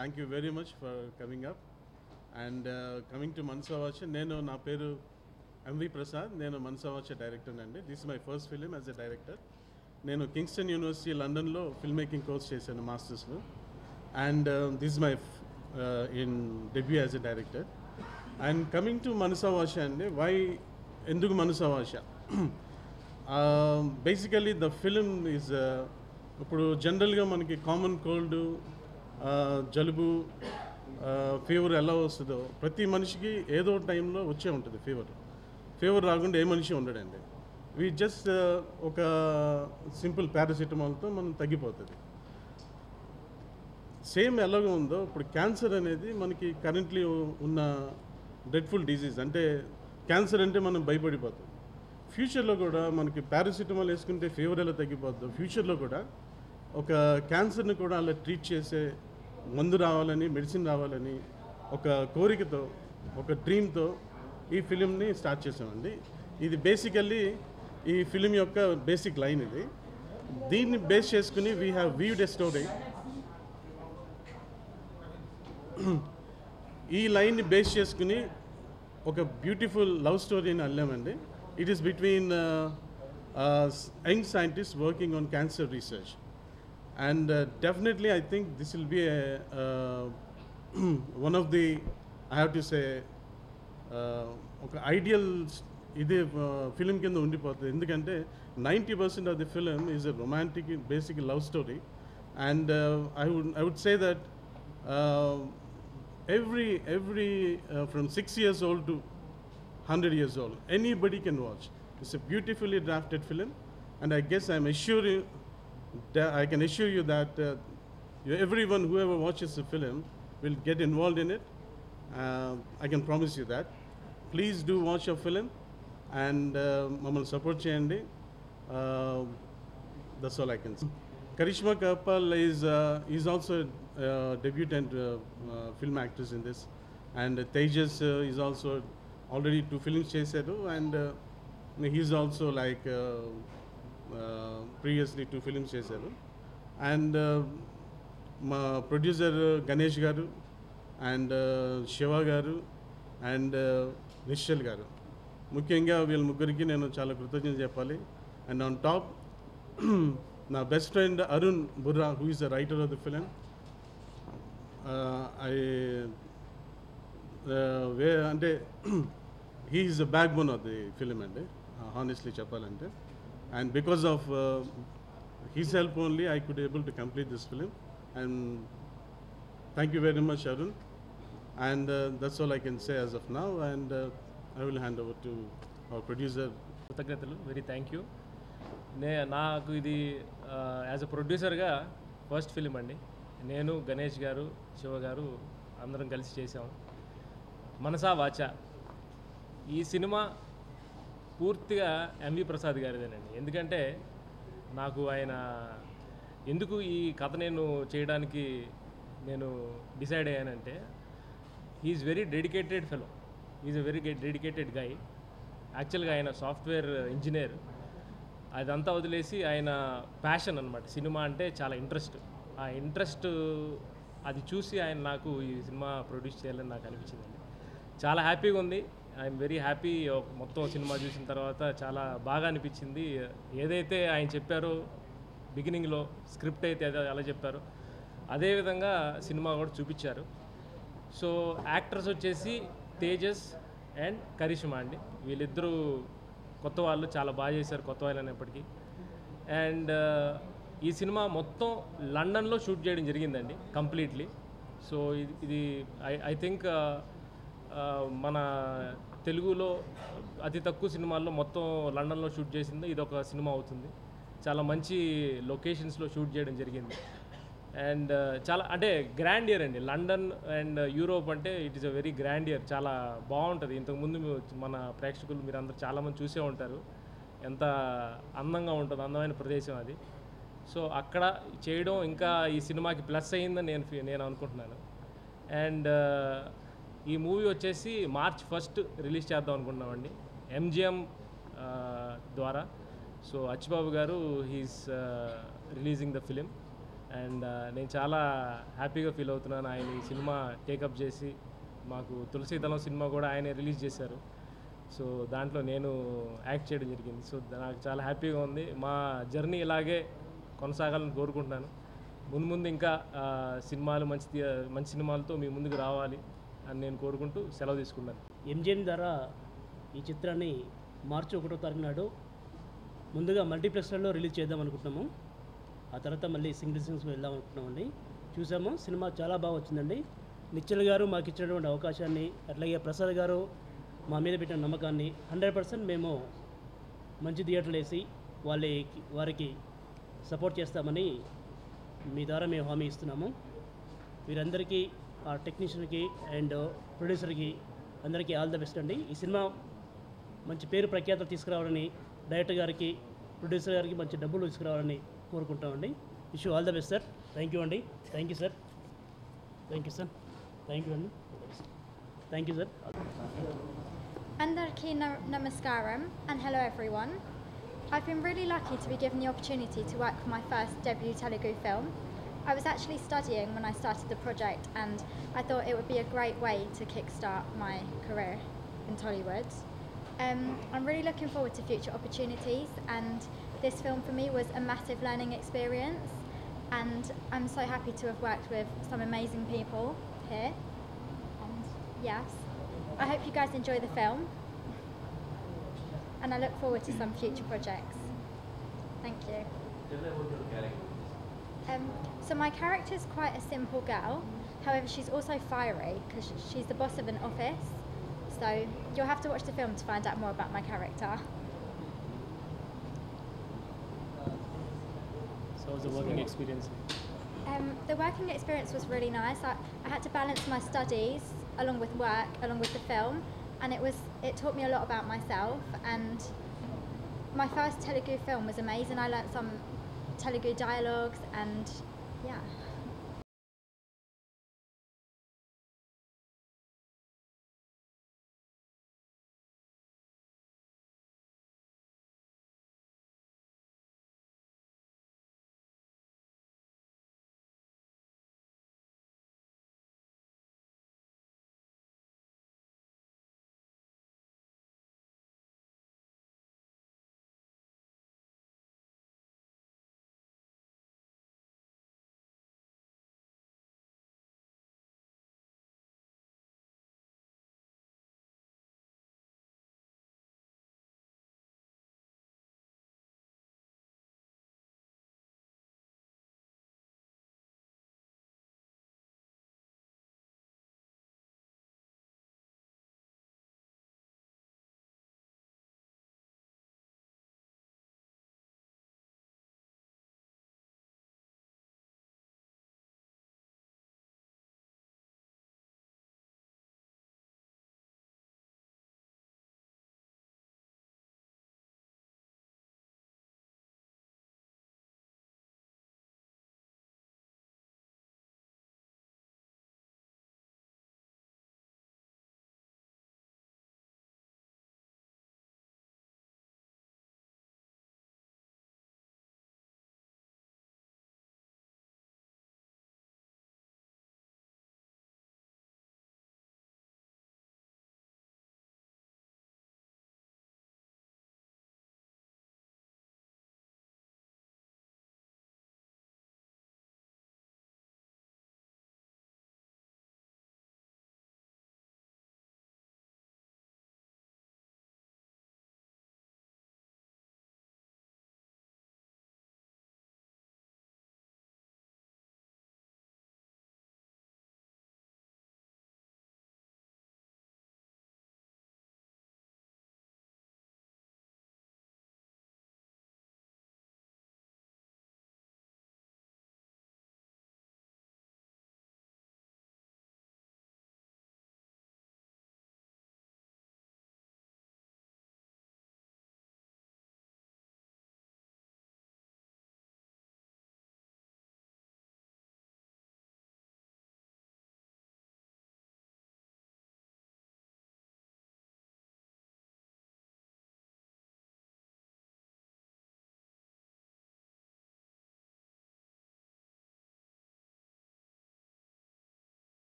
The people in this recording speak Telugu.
Thank you very much for coming up and coming to Manasavacha నేను నా పేరు ఎంవి ప్రసాద్ నేను మనసవాచ డైరెక్టర్ అండి this my first film as a director నేను కింగ్స్టన్ యూనివర్సిటీ లండన్లో ఫిల్మ్ మేకింగ్ కోర్స్ చేశాను మాస్టర్స్లో and this my in debut as a director and coming to Manasavasha అండి వై ఎందుకు Manasavasha basically the film is ఇప్పుడు జనరల్గా మనకి కామన్ కోల్డ్ జలుబు ఫీవర్ ఎలా వస్తుందో ప్రతి మనిషికి ఏదో టైంలో వచ్చే ఉంటుంది ఫీవర్ ఫీవర్ రాకుండా ఏ మనిషి ఉండడండి వి జస్ట్ ఒక సింపుల్ పారాసిటమాల్తో మనం తగ్గిపోతుంది సేమ్ ఎలాగ ఉందో ఇప్పుడు క్యాన్సర్ అనేది మనకి కరెంట్లీ ఉన్న డ్రెడ్ఫుల్ డిజీజ్ అంటే క్యాన్సర్ అంటే మనం భయపడిపోతాం ఫ్యూచర్లో కూడా మనకి పారాసిటమాల్ వేసుకుంటే ఫీవర్ ఎలా తగ్గిపోతుందో ఫ్యూచర్లో కూడా ఒక క్యాన్సర్ని కూడా అలా ట్రీట్ చేసే మందు రావాలని మెడిసిన్ రావాలని ఒక కోరికతో ఒక డ్రీమ్తో ఈ ఫిలింని స్టార్ట్ చేసామండి ఇది బేసికల్లీ ఈ ఫిలిం యొక్క బేసిక్ లైన్ ఇది దీన్ని బేస్ చేసుకుని we have weaved a story ఈ లైన్ని బేస్ చేసుకుని ఒక బ్యూటిఫుల్ లవ్ స్టోరీని అల్లామండి it is between young scientist working on cancer research and definitely I think this will be one of the I have to say ఒక ఐడియల్ ఇది ఫిలిం కింద ఉండిపోతుంది ఎందుకంటే ninety percent of the film is a romantic basic love story and I would I would say that every every uh, from six years old to 100 years old anybody can watch it's a beautifully drafted film and i guess i'm assuring that i can assure you that uh, you, everyone whoever watches the film will get involved in it uh, i can promise you that please do watch your film and uh, మమ్మల్ని సపోర్ట్ చేయండి that's all I can Karishma Kapal is uh, is also a uh, debutant uh, uh, film actress in this, and uh, Tejas uh, is also already two films చేశారు and uh, he's also like uh, uh, previously two films చేశారు and uh, మా ప్రొడ్యూసర్ గణేష్ గారు అండ్ శివ గారు అండ్ నిశ్చల్ గారు ముఖ్యంగా వీళ్ళ ముగ్గురికి నేను చాలా కృతజ్ఞత చెప్పాలి అండ్ ఆన్ టాప్ నా best friend Arun Burra who is the writer of the film I way అంటే he is the backbone of the film అండి హానెస్ట్లీ చెప్పాలంటే and because of his help only I could able to complete this film and thank you very much Arun and that's all I can say as of now and I will hand over to our producer కృతజ్ఞతలు వెరీ థ్యాంక్ యూ నే నాకు ఇది యాజ్ అ ప్రొడ్యూసర్గా ఫస్ట్ ఫిలిం అండి నేను గణేష్ గారు శివ గారు అందరం కలిసి చేసాం మనసా వాచ ఈ సినిమా పూర్తిగా ఎంవి ప్రసాద్ గారిదేనండి ఎందుకంటే నాకు ఆయన ఎందుకు ఈ కథ నేను చేయడానికి నేను డిసైడ్ అయ్యానంటే he is very dedicated fellow is a very dedicated guy యాక్చువల్గా ఆయన సాఫ్ట్వేర్ ఇంజనీర్ అదంతా వదిలేసి ఆయన ప్యాషన్ అనమాట సినిమా అంటే చాలా ఇంట్రెస్ట్ ఆ ఇంట్రెస్ట్ అది చూసి ఆయన నాకు ఈ సినిమా ప్రొడ్యూస్ చేయాలని నాకు అనిపించిందండి చాలా హ్యాపీగా ఉంది ఐఎమ్ వెరీ హ్యాపీ మొత్తం సినిమా చూసిన తర్వాత చాలా బాగా అనిపించింది ఏదైతే ఆయన చెప్పారో బిగినింగ్లో స్క్రిప్ట్ అయితే అదే ఎలా చెప్పారో అదేవిధంగా సినిమా కూడా చూపించారు సో యాక్టర్స్ వచ్చేసి తేజస్ అండ్ కరిష్మా అండి వీళ్ళిద్దరూ కొత్త వాళ్ళు చాలా బాగా చేశారు కొత్త వాళ్ళు అనేప్పటికీ అండ్ ఈ సినిమా మొత్తం లండన్లో షూట్ చేయడం జరిగిందండి కంప్లీట్లీ సో ఇది ఇది ఐ ఐ థింక్ మన తెలుగులో అతి తక్కువ సినిమాల్లో మొత్తం లండన్లో షూట్ చేసింది ఇది ఒక సినిమా అవుతుంది చాలా మంచి లొకేషన్స్లో షూట్ చేయడం జరిగింది అండ్ చాలా అంటే గ్రాండ్ ఇయర్ అండి లండన్ అండ్ యూరోప్ అంటే it is a very grand year చాలా బాగుంటుంది ఇంతకుముందు మీ- మన ప్రేక్షకులు మీరు అందరు చాలామంది చూసే ఉంటారు ఎంత అందంగా ఉంటుంది అందమైన ప్రదేశం అది సో అక్కడ చేయడం ఇంకా ఈ సినిమాకి ప్లస్ అయ్యిందని నేను ఫీ- నేను అనుకుంటున్నాను అండ్ ఈ మూవీ వచ్చేసి మార్చ్ ఫస్ట్ రిలీజ్ చేద్దాం అనుకుంటున్నామండి ఎంజిఎం ద్వారా so Achchibabu garu he's releasing the film and నేను చాలా హ్యాపీగా ఫీల్ అవుతున్నాను ఆయన ఈ సినిమా టేకప్ చేసి మాకు తులసీదళం సినిమా కూడా ఆయనే రిలీజ్ చేశారు సో దాంట్లో నేను యాక్ట్ చేయడం జరిగింది సో నాకు చాలా హ్యాపీగా ఉంది మా జర్నీ ఇలాగే కొనసాగాలని కోరుకుంటున్నాను ముందు ముందు ఇంకా ఆ, సినిమాలు మంచి తీ- మంచి సినిమాలతో మీ ముందుకు రావాలి అని నేను కోరుకుంటూ సెలవు తీసుకున్నాను ఎంజిఎన్ ద్వారా ఈ చిత్రాన్ని మార్చి ఒకటో తారీఖు నాడు ముందుగా మల్టీప్లెక్స్లలో రిలీజ్ చేద్దాం అనుకుంటున్నాము ఆ తర్వాత మళ్ళీ సింగిల్ సినిమ్స్ వెళ్దాం అనుకుంటున్నామండి చూసాము సినిమా చాలా బాగా వచ్చిందండి నిశ్చల్ గారు మాకు ఇచ్చినటువంటి అవకాశాన్ని అట్లాగే ప్రసాద్ గారు మా మీద పెట్టిన నమ్మకాన్ని హండ్రెడ్ పర్సెంట్ మేము మంచి థియేటర్లు వేసి వాళ్ళకి వారికి సపోర్ట్ చేస్తామని మీ ద్వారా మేము హామీ ఇస్తున్నాము వీరందరికీ ఆ టెక్నీషియన్కి అండ్ ప్రొడ్యూసర్కి అందరికీ ఆల్ ద బెస్ట్ అండి ఈ సినిమా మంచి పేరు ప్రఖ్యాతలు తీసుకురావాలని డైరెక్టర్ గారికి ప్రొడ్యూసర్ గారికి మంచి డబ్బులు తీసుకురావాలని కోరుకుంటామండి wish all the best sir thank you అండి thank you sir thank you sir thank you అండి thank you sir Andarki na- Namaskaram and hello everyone. I've been really lucky to be given the opportunity to work for my first debut Telugu film. I was actually studying when I started the project and I thought it would be a great way to kickstart my career in Tollywood. Um, I'm really looking forward to future opportunities and this film for me was a massive learning experience and I'm so happy to have worked with some amazing people here. And yes, I hope you guys enjoy the film. And I look forward to some future projects. Thank you. Um, so my character is quite a simple girl. However, she's also fiery because she's the boss of an office. So you'll have to watch the film to find out more about my character. So was working experience Um, the working experience was really nice. I, I had to balance my studies along with work, along with the film, and it was it taught me a lot about myself. And my first Telugu film was amazing. I learnt some Telugu dialogues, and yeah.